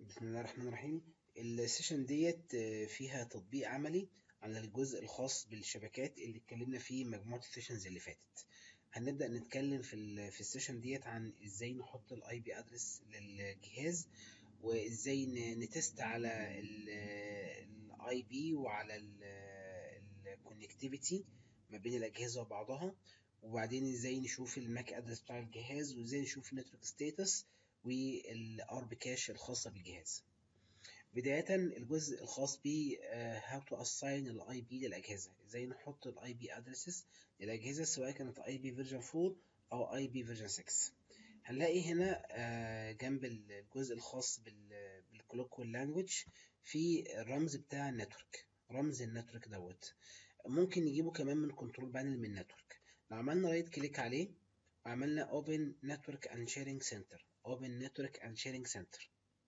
بسم الله الرحمن الرحيم السيشن ديت آه، فيها تطبيق عملي على الجزء الخاص بالشبكات اللي اتكلمنا فيه مجموعة السيشنز اللي فاتت هنبدأ نتكلم في ال في السيشن ديت عن ازاي نحط الاي بي ادرس للجهاز وازاي ن- نتست على الاي بي وعلى الكونكتيفيتي ما بين الاجهزة وبعضها وبعدين ازاي نشوف الماك ادرس بتاع الجهاز وازاي نشوف النتورك ستاتس والارب كاش الخاصة بالجهاز بداية الجزء الخاص ب how to assign الاي بي للأجهزة ازاي نحط الاي بي addresses للأجهزة سواء كانت اي بي version 4 أو اي بي version 6 هنلاقي هنا آه، جنب الجزء الخاص بالكولوكوال لانجوج في الرمز بتاع النتورك رمز النتورك دوت ممكن نجيبه كمان من كنترول بانل من النتورك لو عملنا رايت كليك عليه وعملنا open network and sharing center open network and sharing center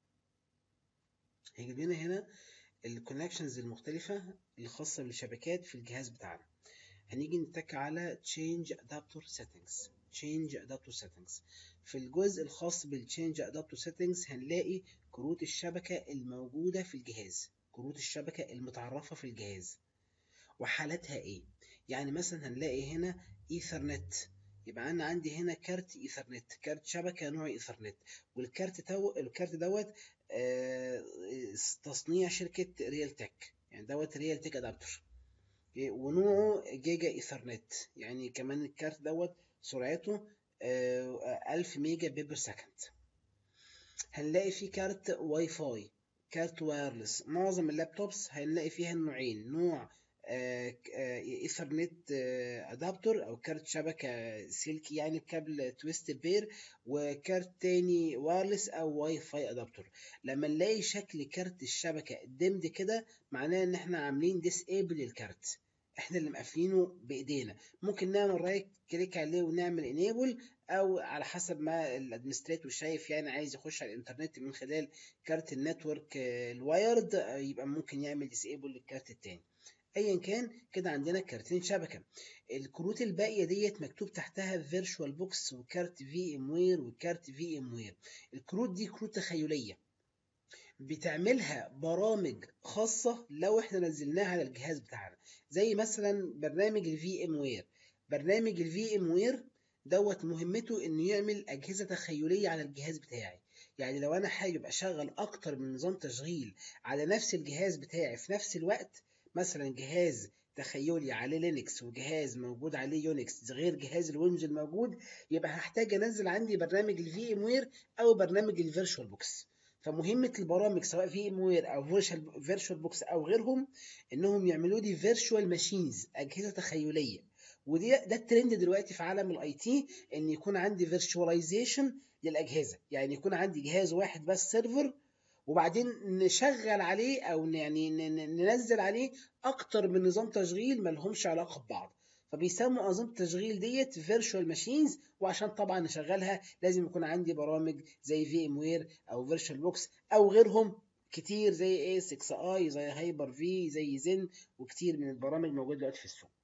هيجيب لنا هنا الكونكشنز المختلفة الخاصة بالشبكات في الجهاز بتاعنا هنيجي نتك على change adapter settings change adapter settings في الجزء الخاص بال change adapter settings هنلاقي كروت الشبكة الموجودة في الجهاز كروت الشبكة المتعرفة في الجهاز وحالتها ايه يعني مثلا هنلاقي هنا ايثرنت يبقى انا عندي هنا كارت ايثرنت كارت شبكه نوع ايثرنت والكارت تو... الكارت دوت آه، تصنيع شركه ريال تك يعني دوت ريال تك ادابتر ونوعه جيجا ايثرنت يعني كمان الكارت دوت سرعته آه، 1000 ميجا بيبر سكند هنلاقي فيه كارت واي فاي كارت وايرلس معظم اللابتوبس هنلاقي فيها نوعين نوع ايثرنت ادابتر او كارت شبكه سلكي يعني بكابل تويست بير وكارت تاني وايرلس او واي فاي ادابتر لما نلاقي شكل كارت الشبكه دمد كده معناه ان احنا عاملين ديسيبل الكارت احنا اللي مقفلينه بايدينا ممكن نعمل رايت كليك عليه ونعمل انيبل او على حسب ما الادمنستريتور شايف يعني عايز يخش على الانترنت من خلال كارت النتورك آه، الوايرد آه، يبقى ممكن يعمل ديسيبل للكارت التاني ايا كان كده عندنا كارتين شبكه الكروت الباقيه ديت مكتوب تحتها فيرتشوال بوكس وكارت في ام وير وكارت في ام وير الكروت دي كروت تخيليه بتعملها برامج خاصه لو احنا نزلناها على الجهاز بتاعنا زي مثلا برنامج الفي ام وير برنامج الفي ام وير دوت مهمته انه يعمل اجهزه تخيليه على الجهاز بتاعي يعني لو انا حابب اشغل اكتر من نظام تشغيل على نفس الجهاز بتاعي في نفس الوقت مثلا جهاز تخيلي عليه لينكس وجهاز موجود عليه يونكس غير جهاز الويندوز الموجود يبقى هحتاج انزل عندي برنامج الفي ام وير او برنامج الفيرشوال بوكس فمهمه البرامج سواء في ام وير او فيرشوال بوكس او غيرهم انهم يعملوا لي فيرشوال ماشينز اجهزه تخيليه ودي ده الترند دلوقتي في عالم الاي تي ان يكون عندي فيرشواليزيشن للاجهزه يعني يكون عندي جهاز واحد بس سيرفر وبعدين نشغل عليه او يعني ن- ن- ننزل عليه اكتر من نظام تشغيل ما لهمش علاقه ببعض فبيسموا انظمه التشغيل ديت فيرتشوال ماشينز وعشان طبعا نشغلها لازم يكون عندي برامج زي في ام وير او فيرتشوال بوكس او غيرهم كتير زي ايه 6 اي زي هايبر في زي زين وكتير من البرامج موجوده دلوقتي في السوق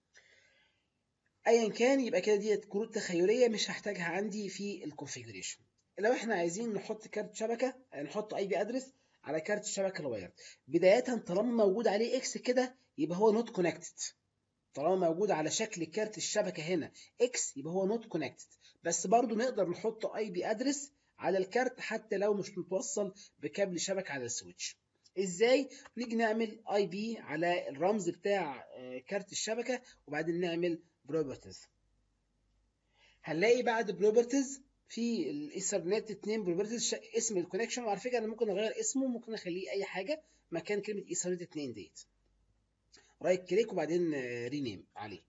ايا كان يبقى كده ديت كروت تخيليه مش هحتاجها عندي في الكونفيجريشن لو احنا عايزين نحط كارت شبكه نحط اي بي ادرس على كارت الشبكه الواير بدايه طالما موجود عليه اكس كده يبقى هو نوت كونكتد طالما موجود على شكل كارت الشبكه هنا اكس يبقى هو نوت كونكتد بس برضو نقدر نحط اي بي ادرس على الكارت حتى لو مش متوصل بكابل شبكه على السويتش ازاي نيجي نعمل اي بي على الرمز بتاع آه، كارت الشبكه وبعدين نعمل بروبرتيز هنلاقي بعد بروبرتيز في الايثرنت اتنين بروبرتيز اسم الكونكشن وعلى فكره انا ممكن اغير اسمه ممكن اخليه اي حاجه مكان كلمه ايثرنت اتنين ديت رايت كليك وبعدين رينيم عليه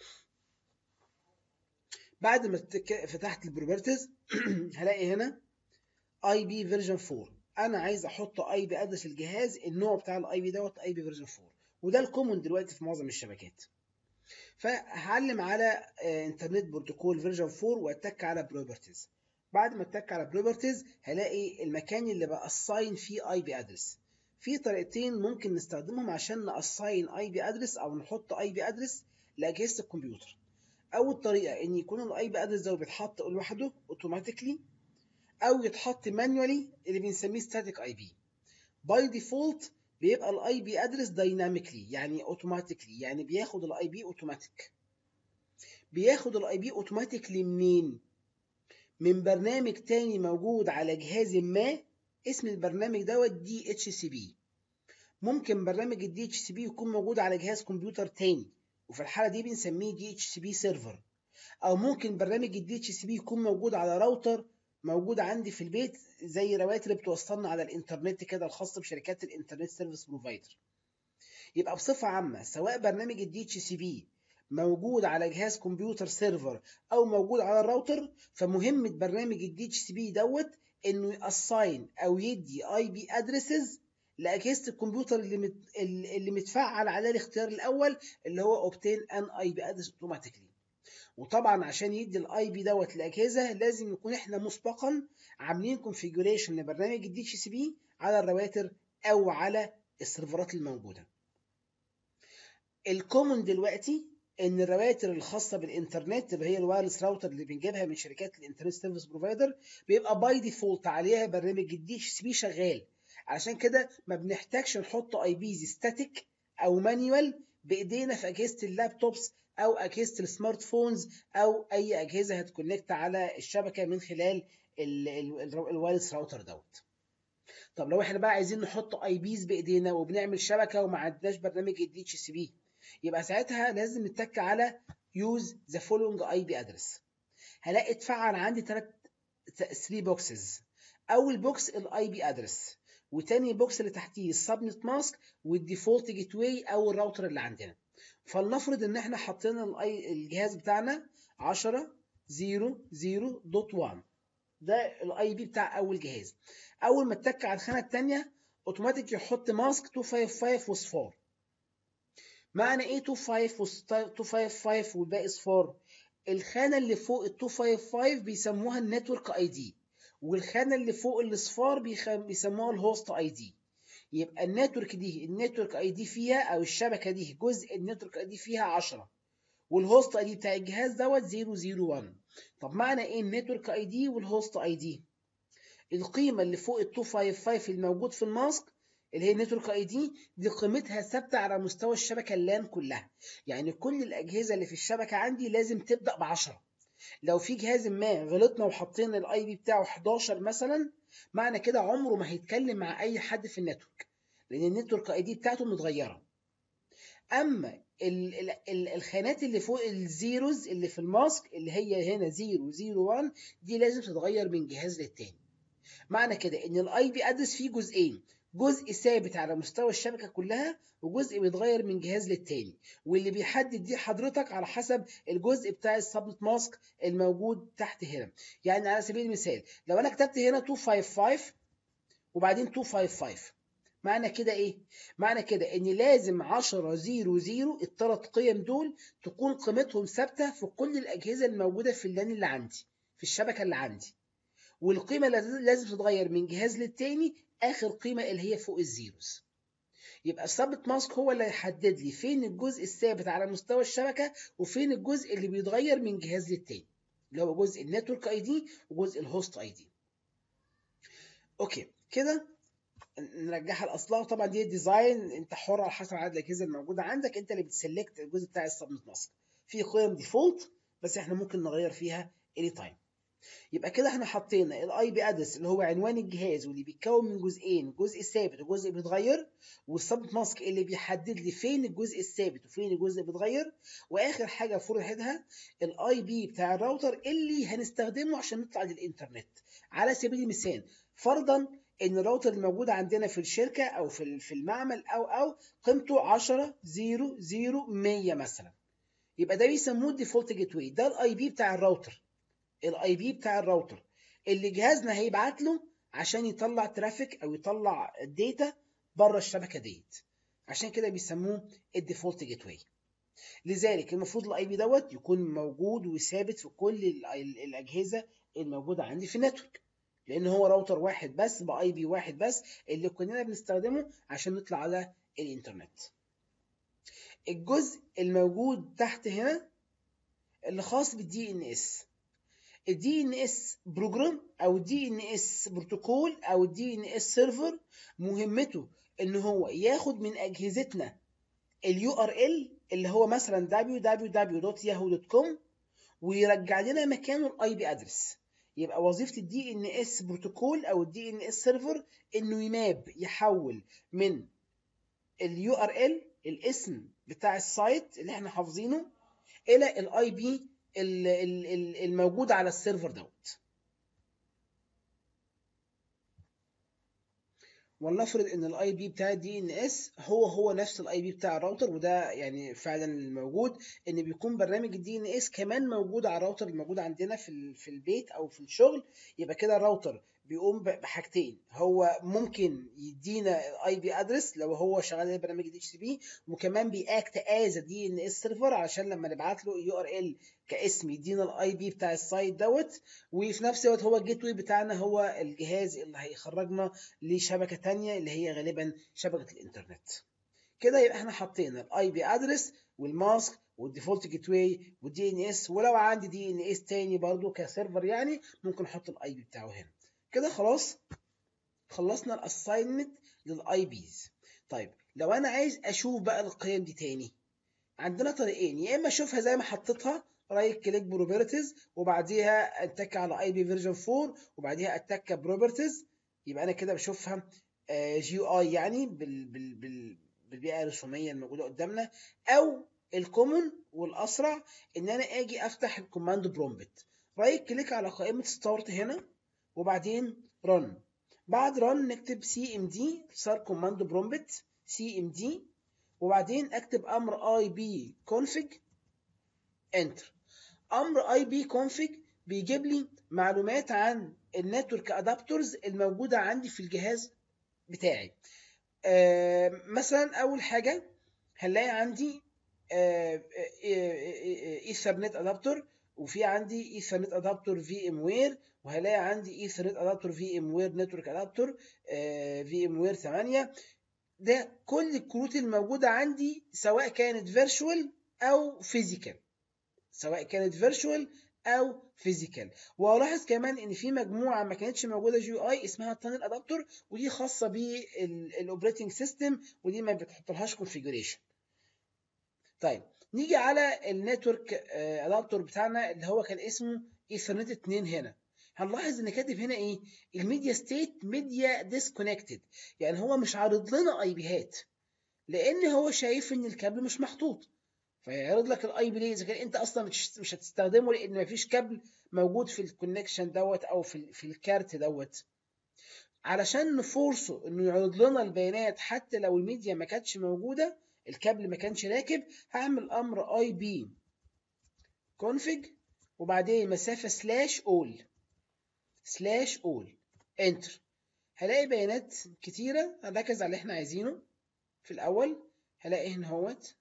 بعد ما تك- فتحت البروبرتيز هلاقي هنا اي بي فيرجن 4 انا عايز احط اي بي ادرس الجهاز النوع بتاع الاي بي دوت اي بي فيرجن 4 وده الكومون دلوقتي في معظم الشبكات فهعلم على آه، انترنت بروتوكول فيرجن 4 واتك على بروبرتيز بعد ما اتك على بروبرتيز هلاقي المكان اللي باساين فيه اي بي ادرس في طريقتين ممكن نستخدمهم عشان ناساين اي بي ادرس او نحط اي بي ادرس لاجهزه الكمبيوتر اول طريقه ان يكون الاي بي ادرس ده بيتحط لوحده اوتوماتيكلي او يتحط مانيولي اللي بنسميه ستاتيك اي بي باي ديفولت بيبقى الاي بي ادرس دايناميكلي يعني اوتوماتيكلي يعني بياخد الاي بي اوتوماتيك بياخد الاي بي اوتوماتيكلي منين من برنامج تاني موجود على جهاز ما اسم البرنامج دوت دي اتش سي بي ممكن برنامج الدي اتش سي بي يكون موجود على جهاز كمبيوتر تاني وفي الحاله دي بنسميه دي اتش سي بي سيرفر او ممكن برنامج الدي اتش سي بي يكون موجود على راوتر موجود عندي في البيت زي رواتر اللي بتوصلنا على الانترنت كده الخاصه بشركات الانترنت سيرفيس بروفايدر يبقى بصفه عامه سواء برنامج الدي اتش سي بي موجود على جهاز كمبيوتر سيرفر او موجود على الراوتر فمهمه برنامج الدي اتش سي بي دوت انه ياساين او يدي اي بي ادريسز لاجهزه الكمبيوتر اللي مت... اللي متفعل على الاختيار الاول اللي هو اوبتين ان اي بي ادرس اوتوماتيكلي وطبعا عشان يدي الاي بي دوت لاجهزه لازم نكون احنا مسبقا عاملين كونفيجريشن لبرنامج الدي اتش سي بي على الرواتر او على السيرفرات الموجوده الكومن دلوقتي ان الرواتر الخاصه بالانترنت اللي هي الوايرلس راوتر اللي بنجيبها من شركات الانترنت سيرفيس بروفايدر بيبقى باي ديفولت عليها برنامج الدي اتش سي بي شغال علشان كده ما بنحتاجش نحط اي بيز ستاتيك او مانيوال بايدينا في اجهزه اللابتوبس او اجهزه السمارت فونز او اي اجهزه هتكونكت على الشبكه من خلال الوايرلس راوتر دوت طب لو احنا بقى عايزين نحط اي بيز بايدينا وبنعمل شبكه وما عندناش برنامج الدي اتش سي بي يبقى ساعتها لازم نتك على use the following IP address هلاقي اتفعل عندي ثلاث 3 بوكسز اول بوكس الاي بي ادرس وتاني بوكس اللي تحتيه السبنت ماسك والديفولت جيت واي او الراوتر اللي عندنا فلنفرض ان احنا حطينا الاي الجهاز بتاعنا 10 0 0 دوت 1 ده الاي بي بتاع اول جهاز اول ما اتك على الخانه الثانيه اوتوماتيك يحط ماسك 255 وصفار معنى ايه 25 255 والباقي صفار الخانه اللي فوق ال 255 بيسموها النتورك اي دي والخانه اللي فوق الاصفار بيسموها الهوست اي دي يبقى النتورك دي النتورك اي دي فيها او الشبكه دي جزء النتورك اي دي فيها 10 والهوست اي دي بتاع الجهاز دوت 001 طب معنى ايه النتورك اي دي والهوست اي دي القيمه اللي فوق ال 255 الموجود في الماسك اللي هي النتورك اي دي دي قيمتها ثابته على مستوى الشبكه اللان كلها يعني كل الاجهزه اللي في الشبكه عندي لازم تبدا ب 10 لو في جهاز ما غلطنا وحطينا الاي بي بتاعه 11 مثلا معنى كده عمره ما هيتكلم مع اي حد في النتورك لان النتورك اي دي بتاعته متغيره اما ال ال ال الخانات اللي فوق الزيروز اللي في الماسك اللي هي هنا 0 0 1 دي لازم تتغير من جهاز للتاني معنى كده ان الاي بي ادرس فيه جزئين جزء ثابت على مستوى الشبكه كلها وجزء بيتغير من جهاز للتاني واللي بيحدد دي حضرتك على حسب الجزء بتاع السبنت ماسك الموجود تحت هنا يعني على سبيل المثال لو انا كتبت هنا 255 وبعدين 255 معنى كده ايه معنى كده ان لازم 10 0 0 الثلاث قيم دول تكون قيمتهم ثابته في كل الاجهزه الموجوده في اللان اللي عندي في الشبكه اللي عندي والقيمه لازم تتغير من جهاز للتاني اخر قيمه اللي هي فوق الزيروز يبقى السبت ماسك هو اللي هيحدد لي فين الجزء الثابت على مستوى الشبكه وفين الجزء اللي بيتغير من جهاز للتاني اللي هو جزء النتورك اي دي وجزء الهوست اي دي اوكي كده نرجعها لاصلها وطبعا دي ديزاين انت حر على حسب عدد الاجهزه الموجوده عندك انت اللي بتسلكت الجزء بتاع السبنت ماسك في قيم ديفولت بس احنا ممكن نغير فيها اني تايم يبقى كده احنا حطينا الاي بي ادرس اللي هو عنوان الجهاز واللي بيتكون من جزئين جزء ثابت وجزء بيتغير والسبت ماسك اللي بيحدد لي فين الجزء الثابت وفين الجزء اللي بيتغير واخر حاجه فرحتها الاي بي بتاع الراوتر اللي هنستخدمه عشان نطلع للانترنت على سبيل المثال فرضا ان الراوتر الموجود عندنا في الشركه او في في المعمل او او قيمته 10 0 0 100 مثلا يبقى ده بيسموه الديفولت جيت واي ده الاي بي بتاع الراوتر الاي بي بتاع الراوتر اللي جهازنا هيبعت له عشان يطلع ترافيك او يطلع الداتا بره الشبكه ديت عشان كده بيسموه الديفولت جيت واي لذلك المفروض الاي بي دوت يكون موجود وثابت في كل الاجهزه الموجوده عندي في النتورك لان هو راوتر واحد بس باي بي واحد بس اللي كلنا بنستخدمه عشان نطلع على الانترنت الجزء الموجود تحت هنا اللي خاص بالدي ان اس الدي ان اس بروجرام او الدي ان اس بروتوكول او الدي ان اس سيرفر مهمته ان هو ياخد من اجهزتنا اليو ار ال اللي هو مثلا www.yahoo.com ويرجع لنا مكانه الاي بي ادرس يبقى وظيفه الدي ان اس بروتوكول او الدي ان اس سيرفر انه يماب يحول من اليو ار ال الاسم بتاع السايت اللي احنا حافظينه الى الاي بي الموجود على السيرفر دوت ولنفرض ان الاي بي بتاع الدي ان اس هو هو نفس الاي بي بتاع الراوتر وده يعني فعلا الموجود ان بيكون برنامج الدي ان اس كمان موجود على الراوتر الموجود عندنا في في البيت او في الشغل يبقى كده الراوتر بيقوم بحاجتين هو ممكن يدينا الاي بي ادرس لو هو شغال على برنامج دي اتش سي بي وكمان بياكت از دي ان اس سيرفر عشان لما نبعت له يو ار ال كاسم يدينا الاي بي بتاع السايت دوت وفي نفس الوقت هو الجيت واي بتاعنا هو الجهاز اللي هيخرجنا لشبكه ثانيه اللي هي غالبا شبكه الانترنت كده يبقى احنا حطينا الاي بي ادرس والماسك والديفولت جيت واي والدي ان اس ولو عندي دي ان اس تاني برضو كسيرفر يعني ممكن احط الاي بي بتاعه هنا كده خلاص خلصنا الاساينمنت للاي بيز طيب لو انا عايز اشوف بقى القيم دي تاني عندنا طريقين يا اما اشوفها زي ما حطيتها رايت كليك بروبرتيز وبعديها اتك على اي بي فيرجن 4 وبعديها اتك بروبرتيز يبقى انا كده بشوفها جي يو اي يعني بال بال بال بالبيئه الرسوميه الموجوده قدامنا او الكومن والاسرع ان انا اجي افتح الكوماند برومبت رايت كليك على قائمه ستارت هنا وبعدين رن بعد رن نكتب سي ام دي صار كوماند برومبت سي ام دي وبعدين اكتب امر اي بي كونفج انتر امر اي بي كونفج بيجيب لي معلومات عن النتورك ادابتورز الموجوده عندي في الجهاز بتاعي آه مثلا اول حاجه هنلاقي عندي آه ايثرنت ادابتور وفي عندي ايثرنت ادابتور في ام وير وهلاقي عندي ايثرنت ادابتور في ام وير نتورك ادابتور في ام وير 8 ده كل الكروت الموجوده عندي سواء كانت فيرتشوال او فيزيكال سواء كانت فيرتشوال او فيزيكال والاحظ كمان ان في مجموعه ما كانتش موجوده جي اي اسمها تانل ادابتور ودي خاصه بالاوبريتنج سيستم ودي ما بتحطلهاش كونفيجريشن طيب نيجي على النتورك ادابتور بتاعنا اللي هو كان اسمه ايثرنت 2 هنا هنلاحظ ان كاتب هنا ايه الميديا ستيت ميديا ديسكونكتد يعني هو مش عارض لنا اي بيهات لان هو شايف ان الكابل مش محطوط فيعرض لك الاي بي ليه اذا كان انت اصلا مش مش هتستخدمه لان مفيش كابل موجود في الكونكشن دوت او في في الكارت دوت علشان نفورسه انه يعرض لنا البيانات حتى لو الميديا ما كانتش موجوده الكابل ما كانش راكب هعمل امر اي بي config وبعدين مسافه سلاش اول سلاش اول انتر هلاقي بيانات كتيره هنركز على اللي احنا عايزينه في الاول هلاقي هنا اهوت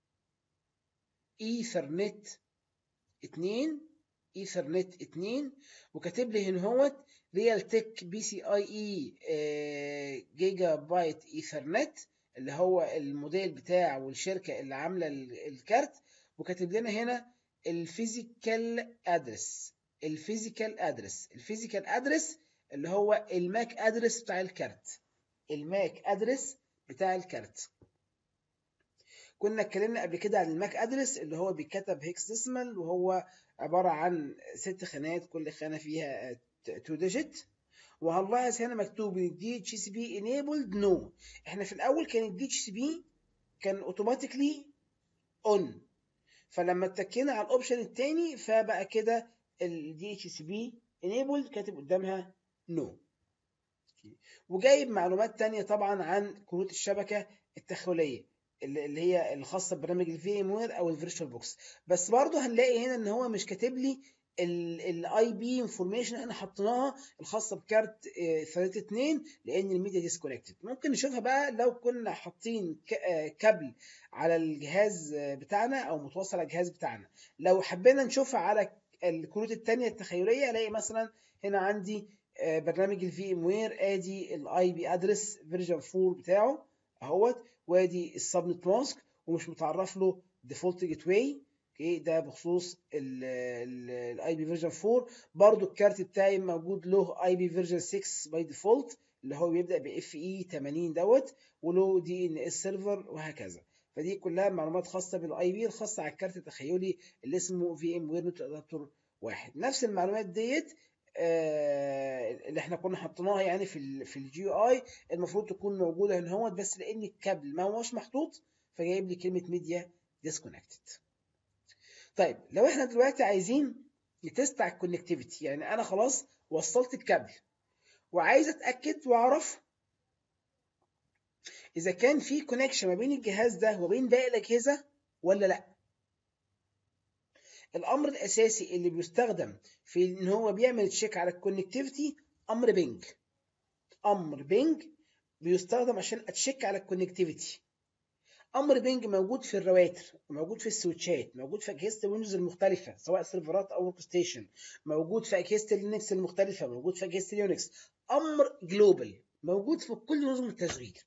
ايثرنت 2 ايثرنت 2 وكاتب لي هنا اهوت ريال تك بي سي اي اي جيجا بايت ايثرنت اللي هو الموديل بتاع والشركه اللي عامله الكارت وكاتب لنا هنا الفيزيكال ادرس الفيزيكال ادرس الفيزيكال ادرس اللي هو الماك ادرس بتاع الكارت الماك ادرس بتاع الكارت كنا اتكلمنا قبل كده عن الماك ادرس اللي هو بيتكتب هيكس ديسمال وهو عباره عن ست خانات كل خانه فيها 2 ديجيت وهنلاحظ هنا مكتوب دي اتش سي بي انيبلد نو احنا في الاول كان الدي اتش سي بي كان اوتوماتيكلي اون فلما اتكينا على الاوبشن الثاني فبقى كده الدي اتش سي بي انيبلد كاتب قدامها نو وجايب معلومات تانية طبعا عن كروت الشبكة التخيلية اللي هي الخاصة ببرنامج الفي ام وير او الفيرتشوال بوكس بس برضه هنلاقي هنا ان هو مش كاتب لي الاي بي انفورميشن احنا حطيناها الخاصه بكارت 32 لان الميديا ديسكونكتد ممكن نشوفها بقى لو كنا حاطين كابل على الجهاز بتاعنا او متوصل على الجهاز بتاعنا لو حبينا نشوفها على الكروت الثانيه التخيليه الاقي مثلا هنا عندي برنامج الفي ام وير ادي الاي بي ادرس فيرجن 4 بتاعه اهوت وادي السبنت ماسك ومش متعرف له ديفولت جيت واي اوكي ده بخصوص الاي بي فيرجن 4 برضو الكارت بتاعي موجود له اي بي فيرجن 6 باي ديفولت اللي هو بيبدا باف اي 80 دوت وله دي ان اس سيرفر وهكذا فدي كلها معلومات خاصه بالاي بي الخاصه على الكارت التخيلي اللي اسمه في ام وير نوت ادابتور واحد نفس المعلومات ديت آه اللي احنا كنا حطيناها يعني في ال في الجي اي المفروض تكون موجوده هنا هو بس لان الكابل ما هوش محطوط فجايب لي كلمه ميديا ديسكونكتد طيب لو احنا دلوقتي عايزين نتست على الكونكتيفيتي يعني انا خلاص وصلت الكابل وعايز اتاكد واعرف اذا كان في كونكشن ما بين الجهاز ده وبين باقي الاجهزه ولا لا الامر الاساسي اللي بيستخدم في ان هو بيعمل تشيك على الكونكتيفيتي امر بينج امر بينج بيستخدم عشان اتشيك على الكونكتيفيتي امر بينج موجود في الرواتر موجود في السويتشات موجود في اجهزه الويندوز المختلفه سواء سيرفرات او ورك ستيشن موجود في اجهزه اللينكس المختلفه موجود في اجهزه اليونكس امر جلوبال موجود في كل نظم التشغيل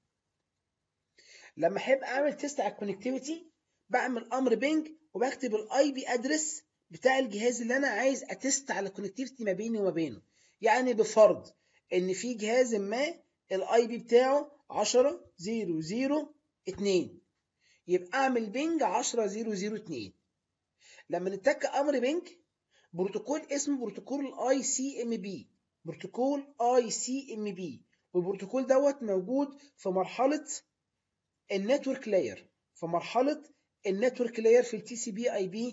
لما احب اعمل تيست على الكونكتيفيتي بعمل امر بينج وبكتب الاي بي ادرس بتاع الجهاز اللي انا عايز اتست على الكونكتيفيتي ما بيني وما بينه يعني بفرض ان في جهاز ما الاي بي بتاعه 10 0 0 2 يبقى اعمل بينج 10 0 0 2 لما نتك امر بينج بروتوكول اسمه بروتوكول الاي سي ام بي بروتوكول اي سي ام بي والبروتوكول دوت موجود في مرحله النتورك لاير في مرحله النتورك لاير في التي سي بي اي بي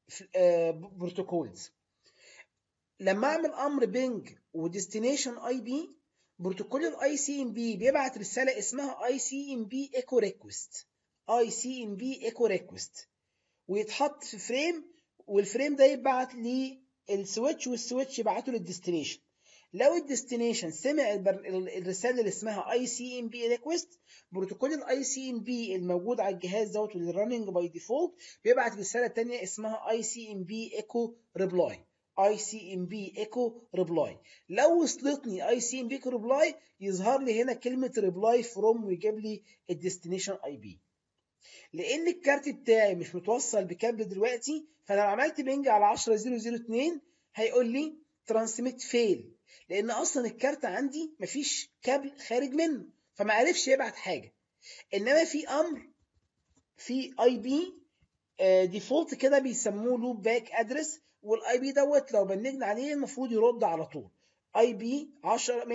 بروتوكولز لما اعمل امر بينج وديستنيشن اي بي بروتوكول الاي سي ام بي بيبعت رساله اسمها اي سي ام بي ايكو ريكوست اي سي ام بي ايكو ريكوست ويتحط في فريم والفريم ده يبعت للسويتش والسويتش يبعته للديستنيشن لو الديستنيشن سمع الرساله اللي اسمها اي سي ام بي ريكوست بروتوكول الاي سي ام بي الموجود على الجهاز دوت واللي راننج باي ديفولت بيبعت رساله ثانيه اسمها اي سي ام بي ايكو ريبلاي اي سي ام بي ايكو ريبلاي لو وصلتني اي سي ام بي ايكو ريبلاي يظهر لي هنا كلمه ريبلاي فروم ويجيب لي الديستنيشن اي بي لان الكارت بتاعي مش متوصل بكابل دلوقتي فانا لو عملت بينج على 10002 هيقول لي ترانسميت فيل لان اصلا الكارت عندي مفيش كابل خارج منه فما عرفش يبعت حاجه انما في امر في اي بي ديفولت كده بيسموه لوب باك ادرس والاي بي دوت لو بنجنا عليه المفروض يرد على طول اي بي 10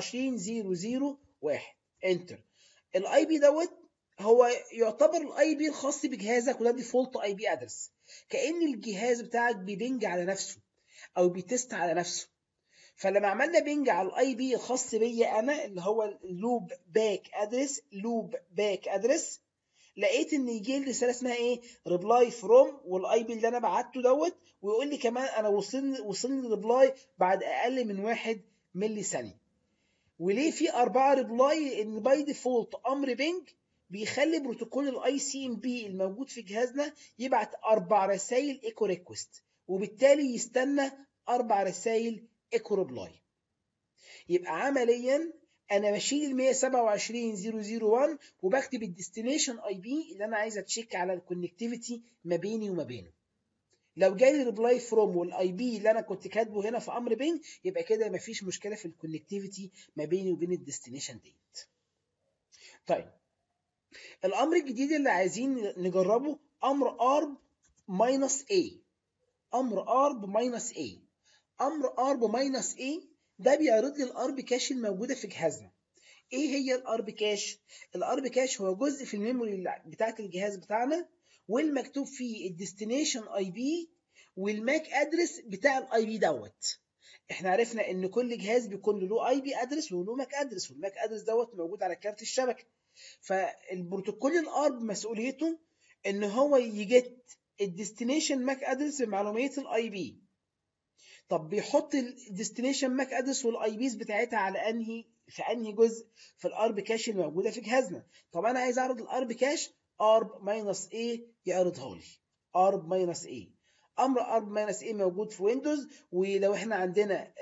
127 001 انتر الاي بي دوت هو يعتبر الاي بي الخاص بجهازك وده ديفولت اي بي ادرس كان الجهاز بتاعك بيبنج على نفسه او بيتست على نفسه فلما عملنا بينج على الاي بي الخاص بيا انا اللي هو اللوب باك ادرس لوب باك ادرس لقيت ان يجي لي رساله اسمها ايه ريبلاي فروم والاي بي اللي انا بعته دوت ويقول لي كمان انا وصلني وصلني ريبلاي بعد اقل من واحد ملي ثانيه وليه في أربعة ريبلاي ان باي ديفولت امر بينج بيخلي بروتوكول الاي سي ام بي الموجود في جهازنا يبعت اربع رسائل ايكو ريكوست وبالتالي يستنى اربع رسائل ايكو ريبلاي يبقى عمليا انا بشيل ال 127001 وبكتب الديستنيشن اي بي اللي انا عايز اتشيك على الكونكتيفيتي ما بيني وما بينه لو جالي ريبلاي فروم والاي بي اللي انا كنت كاتبه هنا في امر بينج يبقى كده مفيش مشكله في الكونكتيفيتي ما بيني وبين الديستنيشن ديت طيب الامر الجديد اللي عايزين نجربه امر ارب ماينس اي امر ارب ماينس اي امر ارب ماينس اي ده بيعرض لي الارب كاش الموجوده في جهازنا ايه هي الارب كاش الارب كاش هو جزء في الميموري بتاعه الجهاز بتاعنا والمكتوب فيه الديستنيشن اي بي والماك ادرس بتاع الاي بي دوت احنا عرفنا ان كل جهاز بيكون له اي بي ادرس وله ماك ادرس والماك ادرس دوت موجود على كارت الشبكه فالبروتوكول الارب مسؤوليته ان هو يجت الديستنيشن ماك ادرس بمعلومات الاي بي طب بيحط الديستنيشن ماك ادرس والاي بيز بتاعتها على انهي في انهي جزء في الارب كاش الموجوده في جهازنا طب انا عايز اعرض الارب كاش ارب ماينس اي يعرضها لي ارب ماينس اي امر ارب ماينس اي موجود في ويندوز ولو احنا عندنا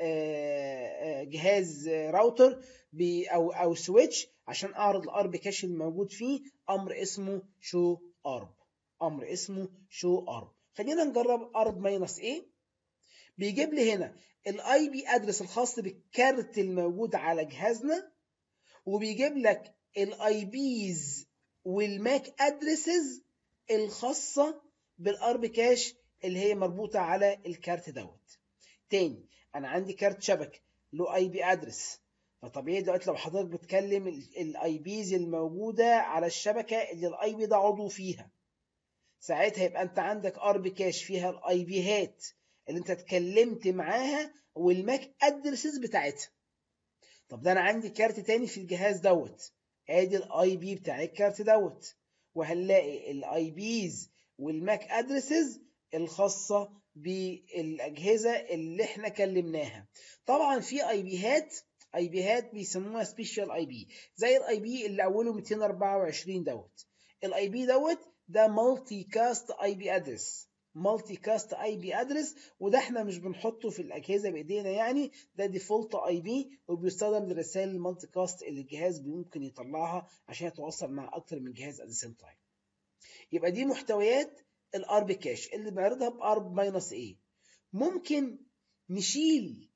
جهاز راوتر او او سويتش عشان اعرض الارب كاش الموجود فيه امر اسمه شو ارب امر اسمه شو ارب خلينا نجرب ارب ماينس ايه بيجيب لي هنا الاي بي ادرس الخاص بالكارت الموجود على جهازنا وبيجيب لك الاي بيز والماك ادرسز الخاصه بالارب كاش اللي هي مربوطه على الكارت دوت تاني انا عندي كارت شبكه له اي بي ادرس فطبيعي دلوقتي لو حضرتك بتكلم الاي بيز الموجوده على الشبكه اللي الاي بي ده عضو فيها ساعتها يبقى انت عندك ارب كاش فيها الاي بيهات اللي انت اتكلمت معاها والماك ادرسز بتاعتها طب ده انا عندي كارت تاني في الجهاز دوت ادي الاي بي بتاع الكارت دوت وهنلاقي الاي بيز والماك ادرسز الخاصه بالاجهزه اللي احنا كلمناها طبعا في اي بيهات اي بيهات بيسموها سبيشال اي بي زي الاي بي اللي اوله 224 دوت الاي بي دوت ده مالتي كاست اي بي ادرس مالتي كاست اي بي ادرس وده احنا مش بنحطه في الاجهزه بايدينا يعني ده ديفولت اي بي وبيستخدم لرسائل المالتي كاست اللي الجهاز ممكن يطلعها عشان يتواصل مع اكتر من جهاز ات سيم تايم يبقى دي محتويات الارب كاش اللي بنعرضها بارب ماينس ايه ممكن نشيل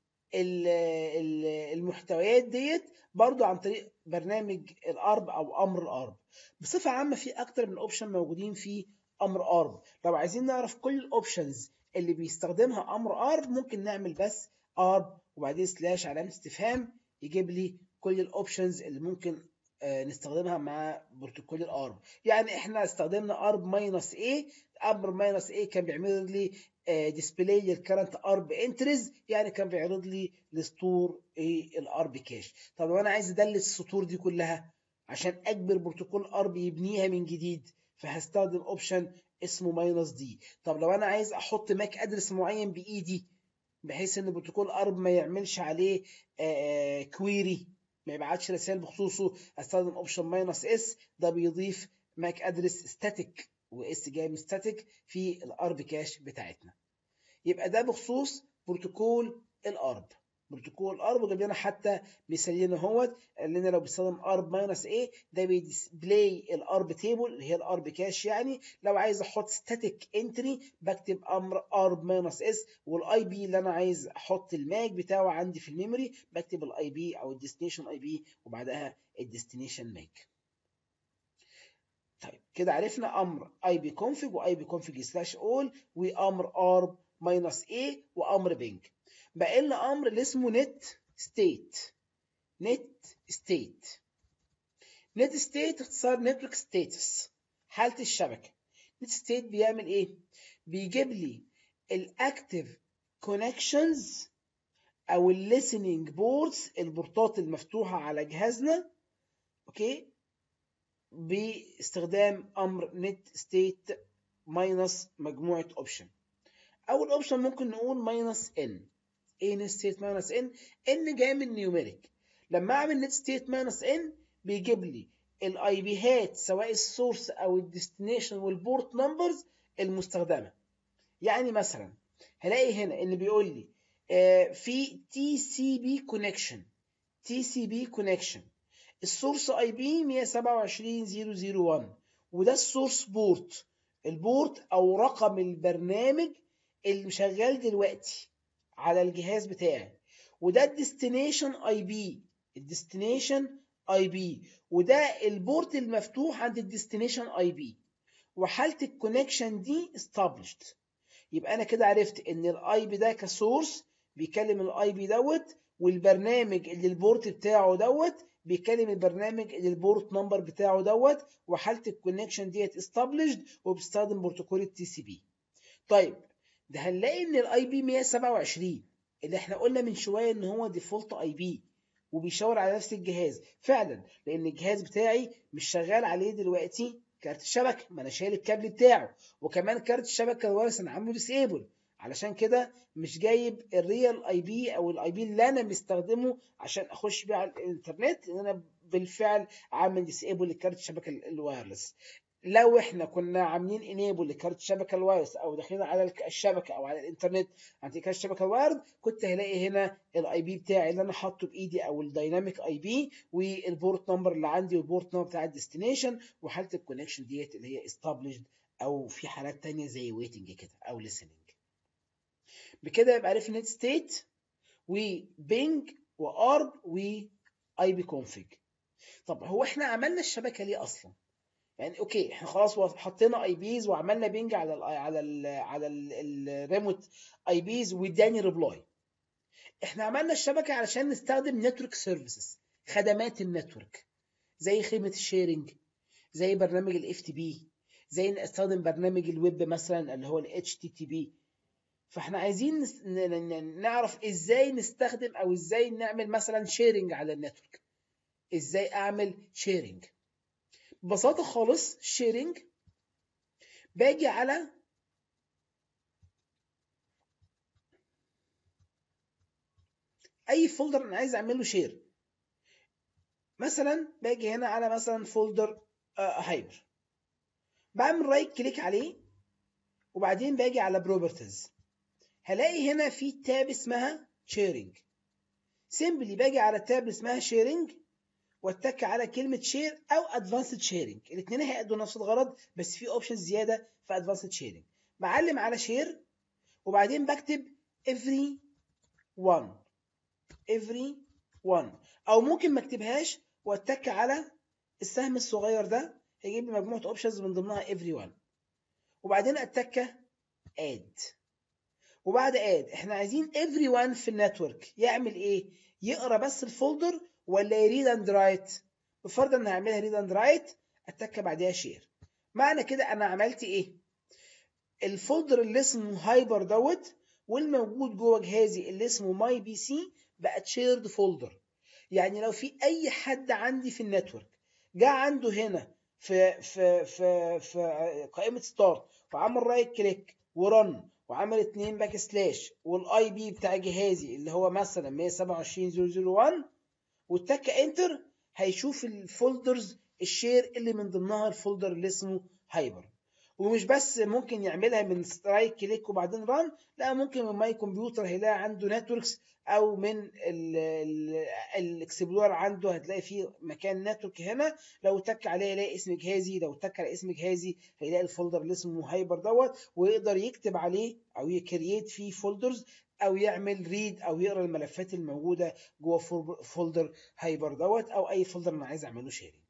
المحتويات ديت برضو عن طريق برنامج الارب او امر الارب بصفه عامه في اكتر من اوبشن موجودين في امر ارب لو عايزين نعرف كل الاوبشنز اللي بيستخدمها امر ارب ممكن نعمل بس ارب وبعدين سلاش علامه استفهام يجيب لي كل الاوبشنز اللي ممكن نستخدمها مع بروتوكول الارب يعني احنا استخدمنا ارب ماينس ايه امر ماينس ايه كان بيعمل لي ديسبلاي للكرنت ارب انتريز يعني كان بيعرض لي السطور ايه الارب كاش طب لو انا عايز ادلس السطور دي كلها عشان اجبر بروتوكول ارب يبنيها من جديد فهستخدم اوبشن اسمه ماينس دي طب لو انا عايز احط ماك ادرس معين بايدي بحيث ان بروتوكول ارب ما يعملش عليه كويري ما يبعتش رسائل بخصوصه استخدم اوبشن ماينس اس ده بيضيف ماك ادرس ستاتيك واس جاي من ستاتيك في الارب كاش بتاعتنا يبقى ده بخصوص بروتوكول الارب بروتوكول ارب وجاب لنا حتى مثالين اهوت قال لنا لو بيستخدم ارب ماينس ايه ده بيديسبلاي الارب تيبل اللي هي الارب كاش يعني لو عايز احط ستاتيك انتري بكتب امر ارب ماينس اس والاي بي اللي انا عايز احط الماك بتاعه عندي في الميموري بكتب الاي بي او الديستنيشن اي بي وبعدها الديستنيشن ماك طيب كده عرفنا امر اي بي كونفج واي بي كونفج سلاش اول وامر ارب ماينس ايه وامر بينج بقى لنا امر اللي اسمه نت ستيت نت ستيت نت ستيت اختصار نتورك ستاتس حاله الشبكه نت ستيت بيعمل ايه بيجيب لي الاكتيف كونكشنز او الليسننج بوردز البورتات المفتوحه على جهازنا اوكي باستخدام امر نت ستيت ماينس مجموعه اوبشن اول اوبشن ممكن نقول ماينس ان ايه نت ستيت ماينس ان ان جاي من نيوميريك لما اعمل نت ستيت ماينس ان بيجيب لي الاي بيهات سواء السورس او الديستنيشن والبورت نمبرز المستخدمه يعني مثلا هلاقي هنا ان بيقول لي آه في تي سي بي كونكشن تي سي بي كونكشن السورس اي بي 127001 وده السورس بورت البورت او رقم البرنامج اللي شغال دلوقتي على الجهاز بتاعي وده الديستنيشن اي بي الديستنيشن اي بي وده البورت المفتوح عند الديستنيشن اي بي وحاله الكونكشن دي established يبقى انا كده عرفت ان الاي بي ده كسورس بيكلم الاي بي دوت والبرنامج اللي البورت بتاعه دوت بيكلم البرنامج اللي البورت نمبر بتاعه دوت وحاله الكونكشن ديت established وبيستخدم بروتوكول التي سي بي طيب ده هنلاقي ان الاي بي 127 اللي احنا قلنا من شويه ان هو ديفولت اي بي وبيشاور على نفس الجهاز فعلا لان الجهاز بتاعي مش شغال عليه دلوقتي كارت الشبكه ما انا شايل الكابل بتاعه وكمان كارت الشبكه الوايرلس انا عامله ديسيبل علشان كده مش جايب الريال اي بي او الاي بي اللي انا مستخدمه عشان اخش بيه على الانترنت لان انا بالفعل عامل ديسيبل لكارت الشبكه الوايرلس لو احنا كنا عاملين انيبل لكارت الشبكه الوايرلس او داخلين على الشبكه او على الانترنت عن طريق كارت الشبكه الوايرد كنت هلاقي هنا الاي بي بتاعي اللي انا حاطه بايدي او الدايناميك اي بي والبورت نمبر اللي عندي والبورت نمبر بتاع الديستنيشن وحاله الكونكشن ديت اللي هي established او في حالات تانية زي ويتنج كده او listening بكده يبقى عرفنا نت ستيت وبينج وارب واي بي كونفيج طب هو احنا عملنا الشبكه ليه اصلا يعني اوكي احنا خلاص حطينا اي بيز وعملنا بينج على ال على ال على الريموت اي بيز واداني ريبلاي احنا عملنا الشبكه علشان نستخدم نتورك سيرفيسز خدمات النتورك زي خدمه الشيرنج زي برنامج الاف تي بي زي نستخدم برنامج الويب مثلا اللي هو الاتش تي تي بي فاحنا عايزين نعرف ازاي نستخدم او ازاي نعمل مثلا شيرنج على النتورك ازاي اعمل شيرنج ببساطة خالص شيرنج باجي على اي فولدر انا عايز اعمل له شير مثلا باجي هنا على مثلا فولدر هايبر بعمل رايت كليك عليه وبعدين باجي على بروبرتيز هلاقي هنا في تاب اسمها شيرنج سيمبلي باجي على تاب اسمها شيرنج واتك على كلمه شير او ادفانسد شيرنج الاثنين هيأدوا نفس الغرض بس في اوبشن زياده في ادفانسد شيرنج بعلم على شير وبعدين بكتب every one every one او ممكن ما اكتبهاش واتك على السهم الصغير ده هيجيب لي مجموعه اوبشنز من ضمنها every one وبعدين اتك add وبعد اد احنا عايزين every one في النتورك يعمل ايه يقرا بس الفولدر ولا يريد اند رايت بفرض ان هعملها ريد اند رايت اتك بعدها شير معنى كده انا عملت ايه الفولدر اللي اسمه هايبر دوت والموجود جوه جهازي اللي اسمه ماي بي سي بقت شيرد فولدر يعني لو في اي حد عندي في النتورك جه عنده هنا في في في في قائمه ستارت وعمل رايت كليك ورن وعمل اتنين باك سلاش والاي بي بتاع جهازي اللي هو مثلا 127001 واتك انتر هيشوف الفولدرز الشير اللي من ضمنها الفولدر اللي اسمه هايبر ومش بس ممكن يعملها من رايت كليك وبعدين ران لا ممكن من ماي كمبيوتر هيلاقي عنده نتوركس او من الاكسبلور عنده هتلاقي فيه مكان نتورك هنا لو تك عليه يلاقي اسم جهازي لو تك على اسم جهازي هيلاقي الفولدر اللي اسمه هايبر دوت ويقدر يكتب عليه او يكرييت فيه فولدرز او يعمل ريد او يقرا الملفات الموجوده جوه فولدر هايبر دوت او اي فولدر انا عايز اعمله شيرنج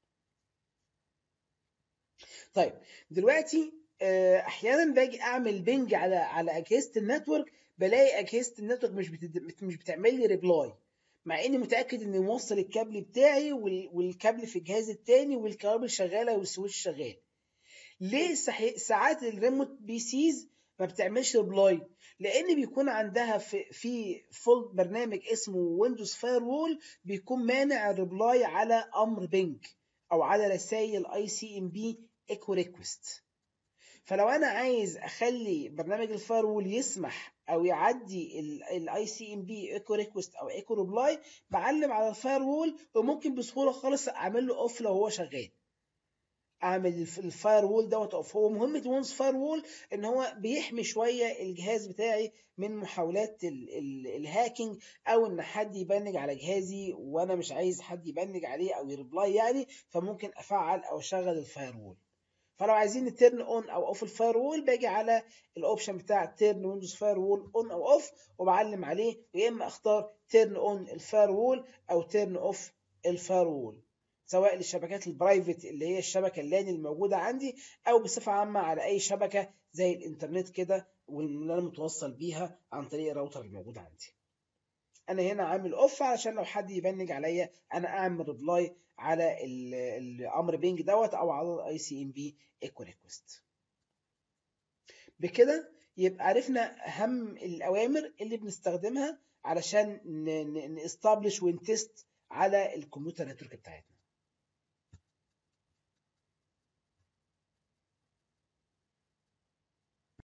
طيب دلوقتي احيانا باجي اعمل بنج على على اجهزه النتورك بلاقي اجهزه النتورك مش بتد... مش بتعمل لي ريبلاي مع اني متاكد اني موصل الكابل بتاعي وال... والكابل في الجهاز التاني والكابل شغاله والسويتش شغال ليه صحيح ساعات الريموت بي سيز ما بتعملش ريبلاي لان بيكون عندها في في فول برنامج اسمه ويندوز فاير وول بيكون مانع الريبلاي على امر بنج او على رسائل اي سي ام بي ايكو ريكوست فلو انا عايز اخلي برنامج الفاير وول يسمح او يعدي الاي سي ام بي ايكو ريكوست او ايكو ريبلاي بعلم على الفاير وول وممكن بسهوله خالص اعمل له اوف لو هو شغال اعمل الفاير وول دوت اوف هو مهمه ويندوز فاير وول ان هو بيحمي شويه الجهاز بتاعي من محاولات ال ال الهاكينج او ان حد يبنج على جهازي وانا مش عايز حد يبنج عليه او يربلاي يعني فممكن افعل او اشغل الفاير وول فلو عايزين نترن اون او اوف الفاير وول باجي على الاوبشن بتاع تيرن ويندوز فاير وول اون او اوف وبعلم عليه ويا اما اختار تيرن اون الفاير وول او تيرن اوف الفاير وول سواء للشبكات البرايفت اللي هي الشبكه اللان الموجوده عندي او بصفه عامه على اي شبكه زي الانترنت كده واللي انا متوصل بيها عن طريق الراوتر الموجود عندي انا هنا عامل اوف علشان لو حد يبنج عليا انا اعمل ريبلاي على الامر بينج دوت او على الاي سي ام بي ايكو ريكوست بكده يبقى عرفنا اهم الاوامر اللي بنستخدمها علشان نستابلش ونتست على الكمبيوتر نتورك بتاعتنا